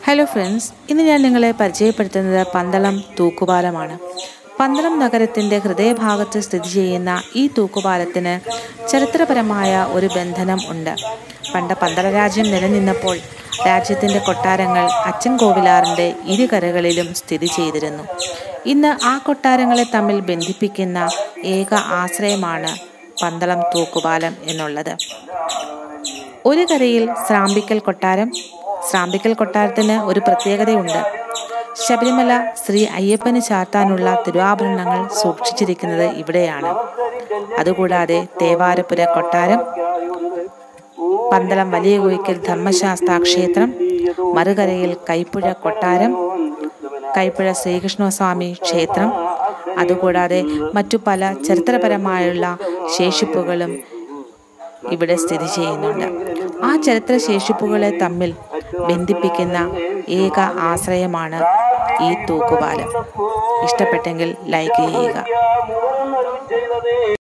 hello friends ഇന്ന് ഞാൻ നിങ്ങളെ പരിചയപ്പെടുത്തുന്നത് പന്തളം തൂക്കുപാലമാണ് പന്തളം നഗരത്തിൻ്റെ ഹൃദയഭാഗത്ത് സ്ഥിതി ചെയ്യുന്ന ഈ തൂക്കുപാലത്തിന് ചരിത്രപരമായ ഒരു ബന്ധനം ഉണ്ട് പണ്ട് പന്തള രാജ്യം നിലനിന്നപ്പോൾ രാജ്യത്തിൻ്റെ കൊട്ടാരങ്ങൾ അച്ഛൻ കോവിലാറിൻ്റെ ഇരുകരകളിലും സ്ഥിതി ചെയ്തിരുന്നു ഇന്ന് ആ കൊട്ടാരങ്ങളെ തമ്മിൽ ബന്ധിപ്പിക്കുന്ന ഏക ആശ്രയമാണ് പന്തളം തൂക്കുപാലം എന്നുള്ളത് ഒരു കരയിൽ ശ്രാമ്പിക്കൽ കൊട്ടാരം ശ്രാമ്പിക്കൽ കൊട്ടാരത്തിന് ഒരു പ്രത്യേകതയുണ്ട് ശബരിമല ശ്രീ അയ്യപ്പന് ചാർത്താനുള്ള തിരുവാഭരണങ്ങൾ സൂക്ഷിച്ചിരിക്കുന്നത് ഇവിടെയാണ് അതുകൂടാതെ തേവാരപ്പുര കൊട്ടാരം പന്തളം വലിയ കോയിക്കൽ ധർമ്മശാസ്താ ക്ഷേത്രം മറുകരയിൽ കൈപ്പുഴ കൊട്ടാരം കൈപ്പുഴ ശ്രീകൃഷ്ണസ്വാമി ക്ഷേത്രം അതുകൂടാതെ മറ്റു പല ചരിത്രപരമായുള്ള ശേഷിപ്പുകളും ഇവിടെ സ്ഥിതി ചെയ്യുന്നുണ്ട് ആ ചരിത്ര ശേഷിപ്പുകളെ തമ്മിൽ ബന്ധിപ്പിക്കുന്ന ഏക ആശ്രയമാണ് ഈ തൂക്കുപാലം ഇഷ്ടപ്പെട്ടെങ്കിൽ ലൈക്ക് ചെയ്യുക